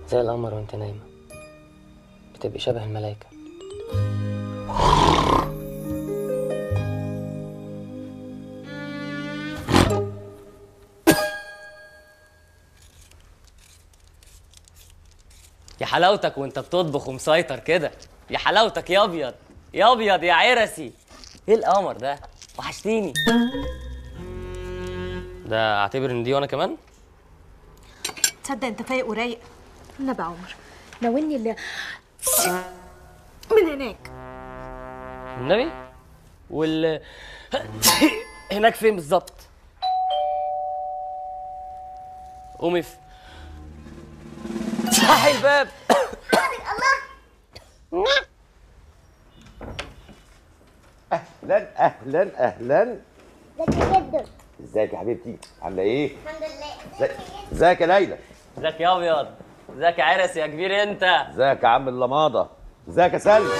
زي القمر وانت نايمة بتبقي شبه الملايكة يا حلاوتك وانت بتطبخ ومسيطر كده يا حلاوتك يا ابيض يا ابيض يا عرسي ايه القمر ده وحشتيني ده اعتبر ان دي وانا كمان تصدق انت فايق ورايق النبي عمر ناولني اللي من هناك النبي وال هناك فين بالظبط قومي في افتحي الباب اهلا اهلا اهلا ازيك جدا ازيك يا حبيبتي عامله ايه الحمد لله ازيك- ازيك يا ليلى ازيك يا ابيض ازيك يا عرسي يا كبير انت ازيك يا عم اللماضه ازيك يا سلمى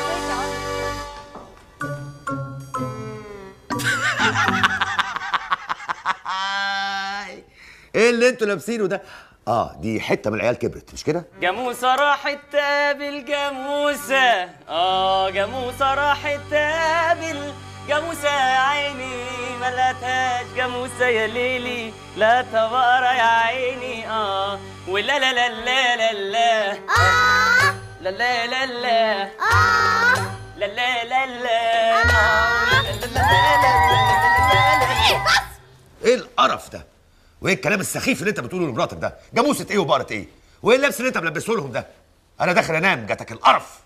ايه اللي انتوا لابسينه ده اه دي حته من العيال كبرت مش كده جاموسة راحت تقابل جاموسة اه جاموسة راحت تقابل جاموسة يا عيني ما لقتهاش جاموسة يا ليلي لا تبارة يا عيني اه ولا لا لا لا لا لا لا لا لا لا لا لا لا لا آه، لا لا لا لا لا لا لا. ايه القرف ده وايه الكلام السخيف اللي انت بتقوله لمراتك ده جاموسه ايه وبقره ايه وايه اللبس اللي انت ملبسه لهم ده انا داخل انام جاتك القرف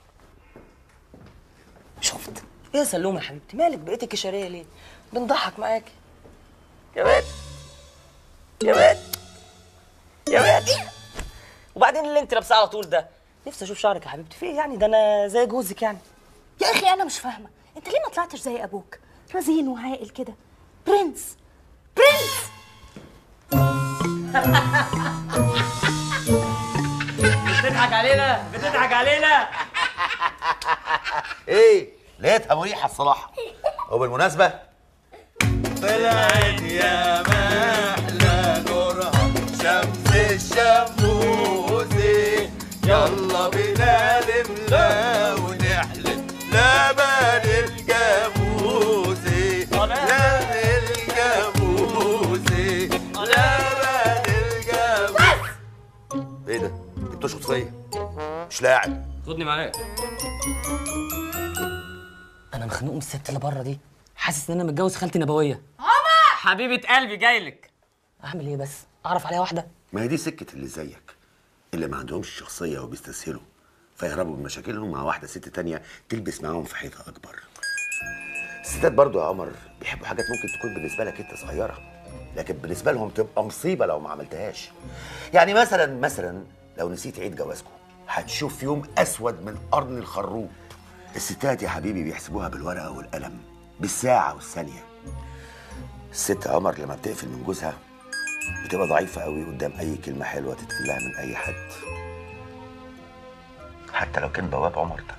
شفت ايه يا سلومه يا حبيبتي مالك بقيتي كشريه ليه بنضحك معاكي يا بنت يا بنت يا بنت وبعدين اللي انت لابساه على طول ده نفسي اشوف شعرك يا حبيبتي في ايه يعني ده انا زي جوزك يعني يا اخي انا مش فاهمه انت ليه ما طلعتش زي ابوك رزين وعاقل كده برنس برنس بتضحك علينا بتضحك علينا ايه لقيتها مريحه الصراحه وبالمناسبه طلعت يا محلى نورها شمس الشموسي يلا بينا نملى ونحلم لبن الجاموسي لبن الجاموسي لبن الجاموسي ايه ده؟ انت بتشخط فيا مش لاعب خدني معاك انا مخنوق من الست اللي بره دي حاسس ان انا متجوز خالتي نبويه عمر حبيبه قلبي جايلك اعمل ايه بس اعرف عليها واحده ما هي دي سكة اللي زيك اللي ما عندهمش شخصية وبيستسهلوا فيهربوا من مشاكلهم مع واحدة ست تانية تلبس معاهم في حيطة أكبر الستات برضو يا عمر بيحبوا حاجات ممكن تكون بالنسبة لك أنت صغيرة لكن بالنسبة لهم تبقى مصيبة لو ما عملتهاش يعني مثلا مثلا لو نسيت عيد جوازكم هتشوف يوم أسود من قرن الخروب الستات يا حبيبي بيحسبوها بالورقة والقلم بالساعة والثانية الست يا عمر لما بتقفل من جوزها بتبقى ضعيفة قوي قدام أي كلمة حلوة تتقال لها من أي حد حتى لو كان بواب عمر ده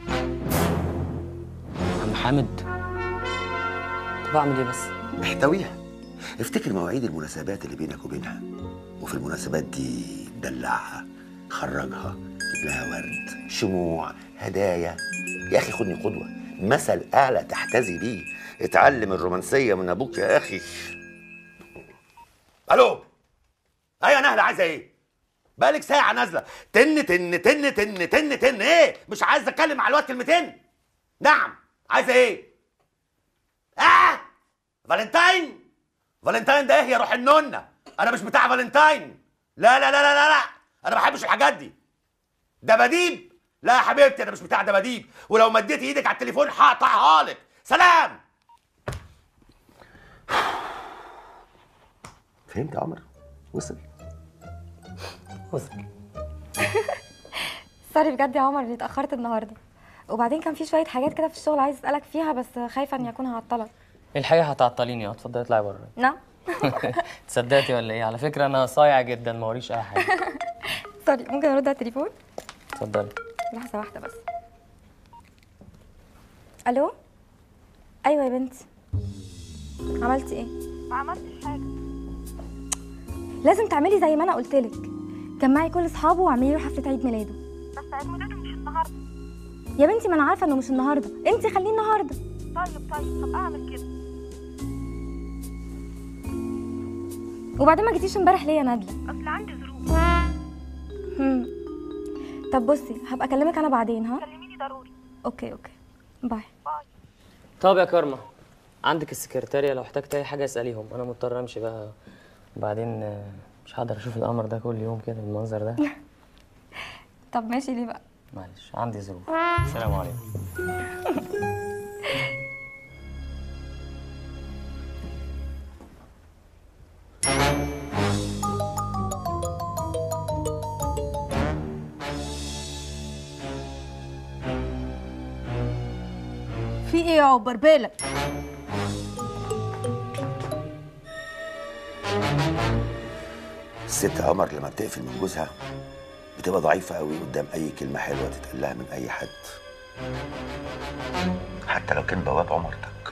عم حامد طب اعمل ايه بس احتويها افتكر مواعيد المناسبات اللي بينك وبينها وفي المناسبات دي دلعها خرجها جيب لها ورد شموع هدايا يا اخي خدني قدوه مثل اعلى تحتذي بيه اتعلم الرومانسيه من ابوك يا اخي الو ايوه نهله عايزه ايه بقالك ساعه نازله تن تن تن تن تن تن ايه مش عايز اتكلم مع الواد كلمتين نعم عايزه ايه اه فالنتاين فالنتاين ده ايه يا روح النونه انا مش بتاع فالنتاين لا لا لا لا لا, لا. انا ما بحبش الحاجات دي دباديب لا يا حبيبتي انا مش بتاع دباديب ولو مديت ايدك على التليفون هقطعها لك سلام فهمت يا عمر وصل وصل سوري بجد يا عمر اني اتاخرت النهارده وبعدين كان في شويه حاجات كده في الشغل عايز اسالك فيها بس خايفه اني اكون هعطلك الحقيقه هتعطليني اه اتفضلي اطلعي بره نعم تصدقتي ولا ايه على فكره انا صايع جدا ما وريش اي حاجه سوري ممكن ارد على التليفون اتفضلي لحظه واحده بس الو ايوه يا بنتي عملتي ايه ما عملتش حاجه لازم تعملي زي ما انا قلت لك جمعي كل اصحابه واعملي له حفله عيد ميلاده بس عيد ميلاده مش النهارده يا بنتي ما انا عارفه انه مش النهارده انت خليه النهارده طيب طيب طب اعمل كده وبعدين ما جيتيش امبارح ليه يا نادله اصل عندي ظروف هم. طب بصي هبقى اكلمك انا بعدين ها كلميني ضروري اوكي اوكي باي طب يا كارما عندك السكرتارية لو احتجت اي حاجه اساليهم انا مضطر امشي بقى وبعدين آه، مش هقدر اشوف القمر ده كل يوم كده بالمنظر ده طب ماشي ليه بقى معلش عندي ظروف السلام عليكم في ايه يا عبر بالك الست عمر لما بتقفل من جوزها بتبقى ضعيفة قوي قدام أي كلمة حلوة تتقال لها من أي حد حتى لو كان بواب عمرتك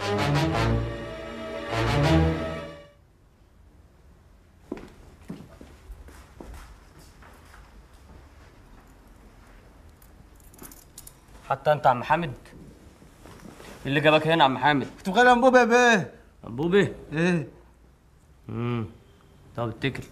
حتى انت عم حامد إيه اللي جابك هنا يا عم حامد كنت مغلى انبوبه يا بيه انبوبه ايه امم طب اتكل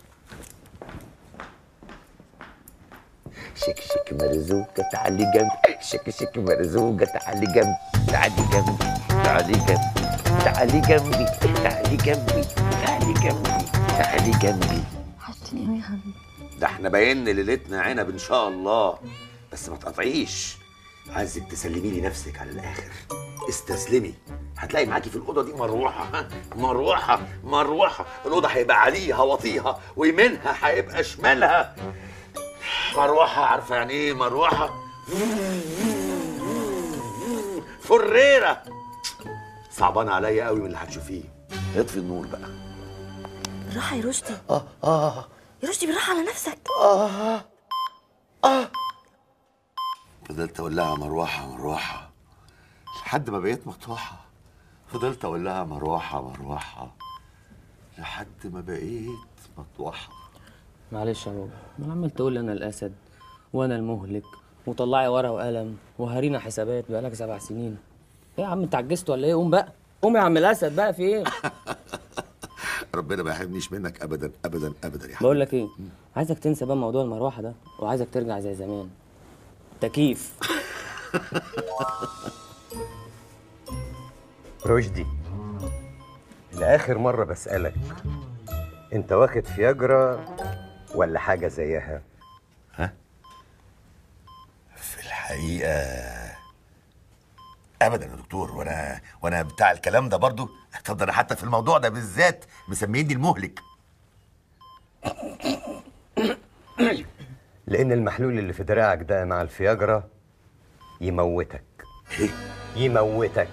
شك شك مرزوقة تعالي جنبي شك شك مرزوقة تعالي جنبي تعالي جنبي تعالي جنبي تعالي جنبي تعالي جنبي تعالي جنبي تعالي جنبي وحشتني قوي يا حبيبي ده احنا باين ليلتنا عنب ان شاء الله بس ما تقطعيش عايزك تسلمي لي نفسك على الاخر استسلمي هتلاقي معاكي في الاوضه دي مروحه ها مروحه مروحه الاوضه هيبقى عليها وطيها ويمينها هيبقى شمالها مروحه عارفه يعني ايه مروحه فريره صعبان عليا قوي من اللي هتشوفيه اطفي النور بقى بالراحه يا رشدي اه اه يا رشدي بالراحه على نفسك فضلت اقول لها مروحه مروحه لحد ما بقيت مطوحه فضلت اقول لها مروحه مروحه لحد ما بقيت مطوحه معلش يا بابا ما عمال تقول لي انا الاسد وانا المهلك وطلعي ورقه وقلم وهارينا حسابات بقالك سبع سنين ايه يا عم انت عجزت ولا ايه قوم بقى قوم يا عم الاسد بقى في ايه ربنا ما يحرمنيش منك ابدا ابدا ابدا يا حبيبي بقول لك ايه عايزك تنسى بقى موضوع المروحه ده وعايزك ترجع زي زمان تكييف رشدي لآخر مرة بسألك أنت واخد فياجرا ولا حاجة زيها؟ في الحقيقه ابدا يا دكتور وانا وانا بتاع الكلام ده برضو طب ده انا حتى في الموضوع ده بالذات مسميني المهلك لأن المحلول اللي في دراعك ده مع الفياجرا يموتك ايه يموتك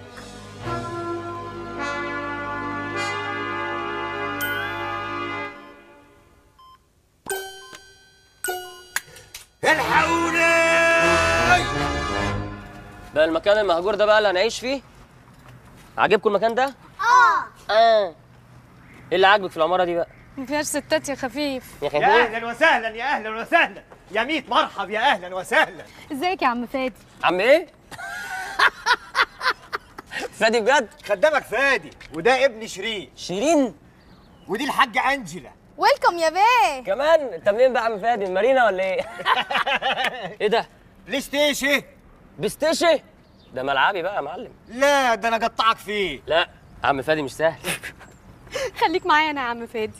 الحقوني بقى المكان المهجور ده بقى اللي هنعيش فيه عاجبكم المكان ده اه اه ايه اللي عاجبك في العماره دي بقى ما فيهاش ستات يا خفيف يا اخي يا إيه؟ اهلا وسهلا يا اهلا وسهلا يا ميت مرحب يا اهلا وسهلا ازيك يا عم فادي عم ايه فادي بجد خدامك فادي وده ابن شيرين شيرين ودي الحاجه انجلا ويلكم يا بيه كمان انت منين بقى يا عم فادي من مارينا ولا ايه ايه ده بلاي ستيشن بستيشن ده ملعبي بقى يا معلم لا ده انا قطعك فيه لا عم فادي مش سهل خليك معايا انا يا عم فادي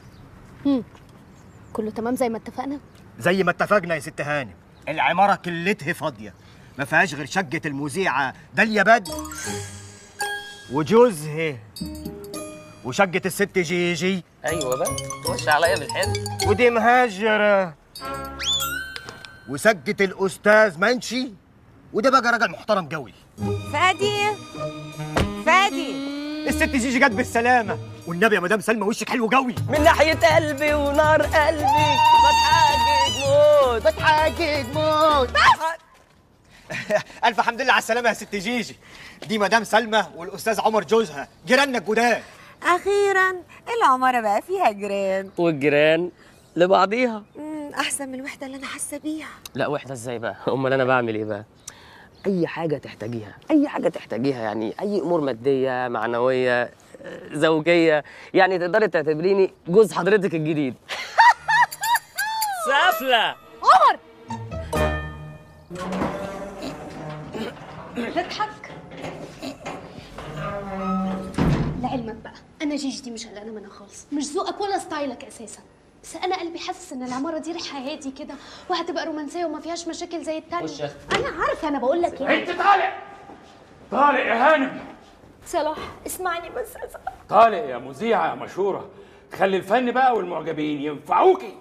كله تمام زي ما اتفقنا زي ما اتفقنا يا ست هانم العماره كلتها فاضيه ما فيهاش غير شقه المذيعه داليا بدر وجوزها وشقه الست جيجي ايوه بقى خش عليا بالحلو ودي مهاجره وسقه الاستاذ منشي وده بقى راجل محترم قوي فادي فادي الست جيجي جت بالسلامه والنبي يا مدام سلمى وشك حلو قوي من ناحية قلبي ونار قلبي بتحاجج موت بتحاجج موت الف حمد لله على السلامه يا ست جيجي دي مدام سلمى والاستاذ عمر جوزها جيراننا الجداد اخيرا العماره بقى فيها جيران والجيران لبعضيها مم، فعلا احسن من الوحده اللي انا حاسه بيها لا وحده ازاي بقى امال انا بعمل ايه بقى اي حاجه تحتاجيها اي حاجه تحتاجيها يعني اي امور ماديه معنويه آه، زوجيه يعني تقدري تعتبريني جوز حضرتك الجديد سافله عمر تضحك لعلمك بقى انا جيجي دي مش قلقانه منها خالص مش ذوقك ولا ستايلك اساسا بس انا قلبي حاسس ان العماره دي ريحه هادي كده وهتبقى رومانسيه وما فيهاش مشاكل زي التانية وش يا انا عارفه انا بقول لك ايه انت طالع طالع يا هانم صلاح اسمعني بس يا صلاح طالع يا مذيعة يا مشهورة خلي الفن بقى والمعجبين ينفعوكي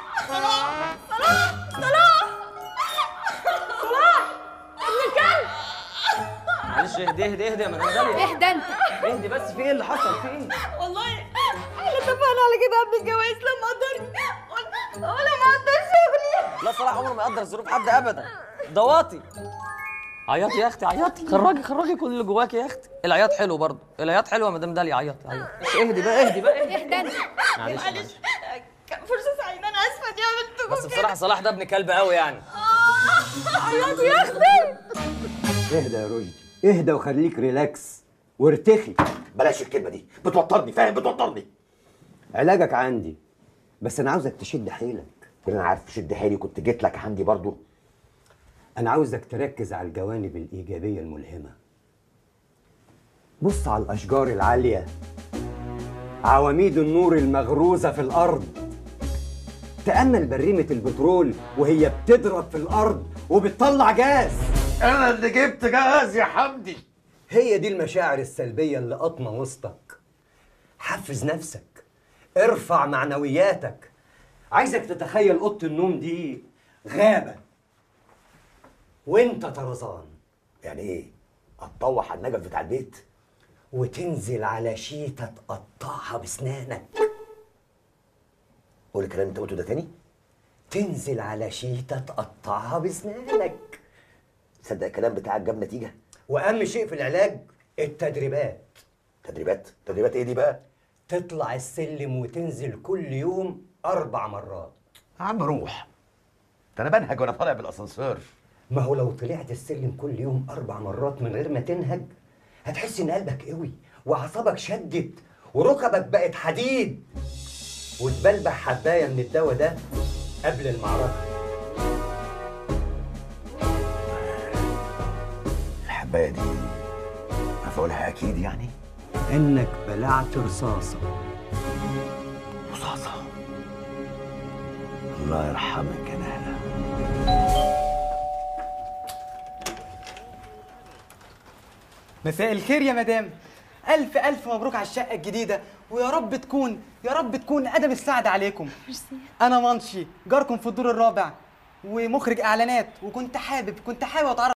معلش اهدي اهدي اهدي يا مدام داليا اهدى انت اهدي بس في ايه اللي حصل في ايه والله احنا اتفقنا على كده قبل الجواز لما قدرني ولا ما قدر شغلي لا صلاح عمره ما يقدر ظروف حد ابدا ده واطي عيطي يا اختي عيطي خرجي خرجي كل اللي جواكي يا اختي العياط حلو برضه العياط حلو يا مدام داليا عيطي عيطي بس اهدي بقى اهدي بقى اهدي اهدى انت معلش معلش كان فرصه سعيده انا اسفه دي عملت بس بصراحه صلاح ده ابن كلب قوي يعني عيطوا يا اختي اهدى يا رشدي اهدى وخليك ريلاكس وارتخي بلاش الكلمه دي بتوترني فاهم بتوترني علاجك عندي بس انا عاوزك تشد حيلك انا عارف شد حيلي كنت جيت لك عندي برضو انا عاوزك تركز على الجوانب الايجابيه الملهمه بص على الاشجار العاليه عواميد النور المغروزه في الارض تامل بريمه البترول وهي بتضرب في الارض وبتطلع جاز انا اللي جبت جاز يا حمدي هي دي المشاعر السلبيه اللي قاطمه وسطك حفز نفسك ارفع معنوياتك عايزك تتخيل اوضه النوم دي غابه وانت طرزان يعني ايه اتطوح على النجف بتاع البيت وتنزل على شيته تقطعها بسنانك قول الكلام اللي انت قلته ده تاني تنزل على شيته تقطعها بسنانك تصدق الكلام بتاعك جاب نتيجه واهم شيء في العلاج التدريبات تدريبات تدريبات ايه دي بقى تطلع السلم وتنزل كل يوم اربع مرات يا عم روح ده انا بنهج وانا طالع بالاسانسير ما هو لو طلعت السلم كل يوم اربع مرات من غير ما تنهج هتحس ان قلبك قوي واعصابك شدت وركبك بقت حديد وتبلبع حبايه من الدواء ده قبل المعركه الحبايه دي مفعولها اكيد يعني انك بلعت رصاصه رصاصه الله يرحمك يا نهله مساء الخير يا مدام ألف ألف مبروك على الشقة الجديدة ويا رب تكون يا رب تكون أدب السعد عليكم أنا منشي جاركم في الدور الرابع ومخرج إعلانات وكنت حابب كنت حابب أتعرف